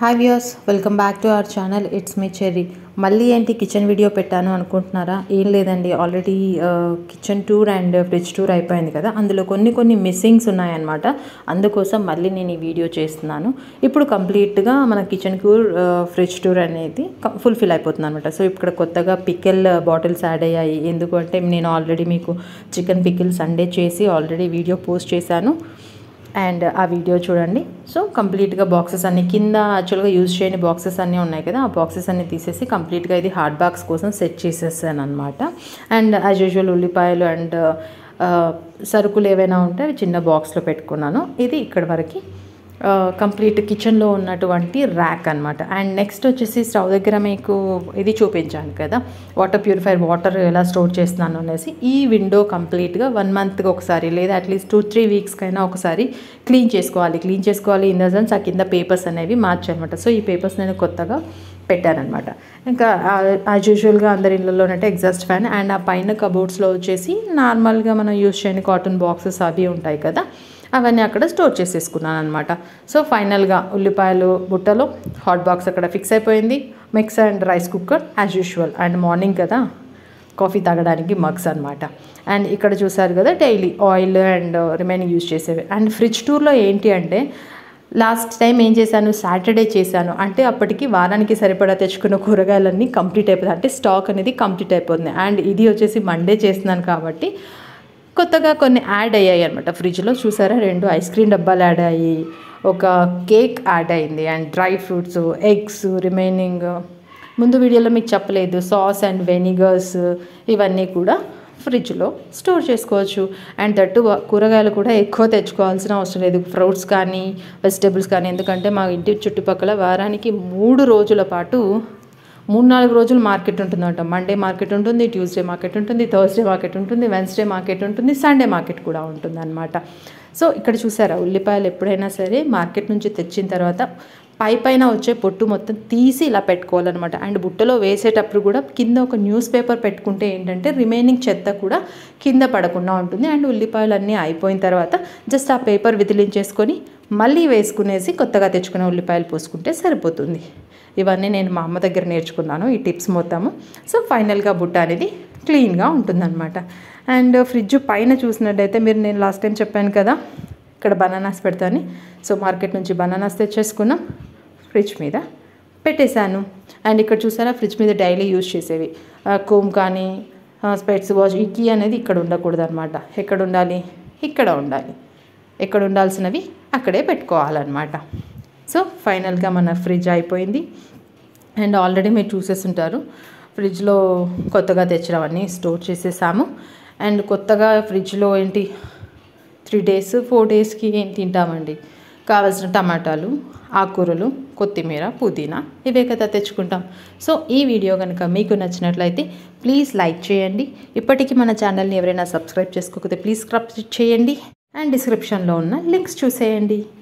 hi viewers welcome back to our channel it's me Cherry మళ్ళీ ఏంటి kitchen video పెట్టాను అనుకుంటున్నారా ఏం లేదండి already kitchen tour and fridge tour అయిపోయింది కదా అందులో కొన్ని కొన్ని మిస్సింగ్స్ ఉన్నాయన్నమాట అందుకోసం మళ్ళీ నేను ఈ వీడియో చేస్తున్నాను ఇప్పుడు కంప్లీట్గా మన కిచెన్ టూర్ ఫ్రిడ్జ్ టూర్ అనేది ఫుల్ఫిల్ అయిపోతుంది అనమాట సో ఇక్కడ కొత్తగా పికెల్ బాటిల్స్ యాడ్ అయ్యాయి ఎందుకంటే నేను ఆల్రెడీ మీకు చికెన్ పికిల్ సండే చేసి ఆల్రెడీ వీడియో పోస్ట్ చేశాను అండ్ ఆ వీడియో చూడండి సో కంప్లీట్గా బాక్సెస్ అన్ని కింద యాక్చువల్గా యూజ్ చేయని బాక్సెస్ అన్నీ ఉన్నాయి కదా ఆ బాక్సెస్ అన్ని తీసేసి కంప్లీట్గా ఇది హార్డ్ బాక్స్ కోసం సెట్ చేసేసాను అనమాట అండ్ యాజ్ యూజువల్ ఉల్లిపాయలు అండ్ సరుకులు ఏవైనా ఉంటే అవి చిన్న బాక్స్లో పెట్టుకున్నాను ఇది ఇక్కడ వరకు కంప్లీట్ కిచెన్లో ఉన్నటువంటి ర్యాక్ అనమాట అండ్ నెక్స్ట్ వచ్చేసి స్టవ్ దగ్గర మీకు ఇది చూపించాను కదా వాటర్ ప్యూరిఫైర్ వాటర్ ఎలా స్టోర్ చేస్తున్నాను అనేసి ఈ విండో కంప్లీట్గా వన్ మంత్కి ఒకసారి లేదా అట్లీస్ట్ టూ త్రీ వీక్స్కైనా ఒకసారి క్లీన్ చేసుకోవాలి క్లీన్ చేసుకోవాలి ఇన్ ద సెన్స్ ఆ కింద పేపర్స్ అనేవి మార్చనమాట సో ఈ పేపర్స్ నేను కొత్తగా పెట్టానమాట ఇంకా యాజ్ యూజువల్గా అందరి ఇళ్ళలో ఉన్నట్టు ఎగ్జాస్ట్ ఫ్యాన్ అండ్ ఆ పైన కబోర్డ్స్లో వచ్చేసి నార్మల్గా మనం యూజ్ చేయని కాటన్ బాక్సెస్ అవి ఉంటాయి కదా అవన్నీ అక్కడ స్టోర్ చేసేసుకున్నాను అనమాట సో ఫైనల్గా ఉల్లిపాయలు బుట్టలో హాట్ బాక్స్ అక్కడ ఫిక్స్ అయిపోయింది mix and rice cooker as usual and morning కదా కాఫీ తాగడానికి మగ్స్ అనమాట అండ్ ఇక్కడ చూసారు కదా daily oil and remaining use చేసేవి అండ్ ఫ్రిడ్జ్ టూర్లో ఏంటి అంటే లాస్ట్ టైం ఏం చేశాను సాటర్డే చేశాను అంటే అప్పటికి వారానికి సరిపడా తెచ్చుకున్న కూరగాయలన్నీ కంప్లీట్ అయిపోతుంది అంటే స్టాక్ అనేది కంప్లీట్ అయిపోతుంది అండ్ ఇది వచ్చేసి మండే చేస్తున్నాను కాబట్టి కొత్తగా కొన్ని యాడ్ అయ్యాయి అనమాట ఫ్రిడ్జ్లో చూసారా రెండు ఐస్ క్రీమ్ డబ్బాలు యాడ్ అయ్యి ఒక కేక్ యాడ్ అయింది and dry fruits eggs remaining ముందు వీడియోలో మీకు చెప్పలేదు సాస్ అండ్ వెనిగర్స్ ఇవన్నీ కూడా ఫ్రిడ్జ్లో స్టోర్ చేసుకోవచ్చు అండ్ దట్టు కూరగాయలు కూడా ఎక్కువ తెచ్చుకోవాల్సిన అవసరం లేదు ఫ్రూట్స్ కానీ వెజిటేబుల్స్ కానీ ఎందుకంటే మా ఇంటి చుట్టుపక్కల వారానికి మూడు రోజుల పాటు మూడు నాలుగు రోజులు మార్కెట్ ఉంటుందంట మండే మార్కెట్ ఉంటుంది ట్యూస్డే మార్కెట్ ఉంటుంది థర్స్డే మార్కెట్ ఉంటుంది వెన్స్డే మార్కెట్ ఉంటుంది సండే మార్కెట్ కూడా ఉంటుంది అనమాట సో ఇక్కడ చూసారా ఉల్లిపాయలు ఎప్పుడైనా సరే మార్కెట్ నుంచి తెచ్చిన తర్వాత పై పైన వచ్చే పొట్టు మొత్తం తీసి ఇలా పెట్టుకోవాలన్నమాట అండ్ బుట్టలో వేసేటప్పుడు కూడా కింద ఒక న్యూస్ పేపర్ పెట్టుకుంటే ఏంటంటే రిమైనింగ్ చెత్త కూడా కింద పడకుండా ఉంటుంది అండ్ ఉల్లిపాయలు అన్నీ అయిపోయిన తర్వాత జస్ట్ ఆ పేపర్ విదిలించేసుకొని మళ్ళీ వేసుకునేసి కొత్తగా తెచ్చుకున్న ఉల్లిపాయలు పోసుకుంటే సరిపోతుంది ఇవన్నీ నేను మా అమ్మ దగ్గర నేర్చుకున్నాను ఈ టిప్స్ మొత్తము సో ఫైనల్గా బుట్ట అనేది క్లీన్గా ఉంటుందన్నమాట అండ్ ఫ్రిడ్జ్ పైన చూసినట్టయితే మీరు నేను లాస్ట్ టైం చెప్పాను కదా ఇక్కడ బనానాస్ పెడతాను సో మార్కెట్ నుంచి బనానాస్ తెచ్చేసుకున్నాం ఫ్రిడ్జ్ మీద పెట్టేశాను అండ్ ఇక్కడ చూసారా ఫ్రిడ్జ్ మీద డైలీ యూజ్ చేసేవి కోమ్ కానీ స్పెట్స్ వాష్ ఈ కీ అనేది ఇక్కడ ఉండకూడదు అనమాట ఎక్కడ ఉండాలి ఇక్కడ ఉండాలి ఎక్కడ ఉండాల్సినవి అక్కడే పెట్టుకోవాలన్నమాట సో ఫైనల్గా మన ఫ్రిడ్జ్ అయిపోయింది అండ్ ఆల్రెడీ మీరు చూసేస్తుంటారు ఫ్రిడ్జ్లో కొత్తగా తెచ్చినవన్నీ స్టోర్ చేసేసాము అండ్ కొత్తగా ఫ్రిడ్జ్లో ఏంటి త్రీ డేస్ ఫోర్ డేస్కి ఏం తింటామండి కావాల్సిన టమాటాలు ఆకుకూరలు కొత్తిమీర పుదీనా ఇవే కదా తెచ్చుకుంటాం సో ఈ వీడియో కనుక మీకు నచ్చినట్లయితే ప్లీజ్ లైక్ చేయండి ఇప్పటికీ మన ఛానల్ని ఎవరైనా సబ్స్క్రైబ్ చేసుకోకపోతే ప్లీజ్ సబ్స్క్రైబ్ చేయండి అండ్ డిస్క్రిప్షన్లో ఉన్న లింక్స్ చూసేయండి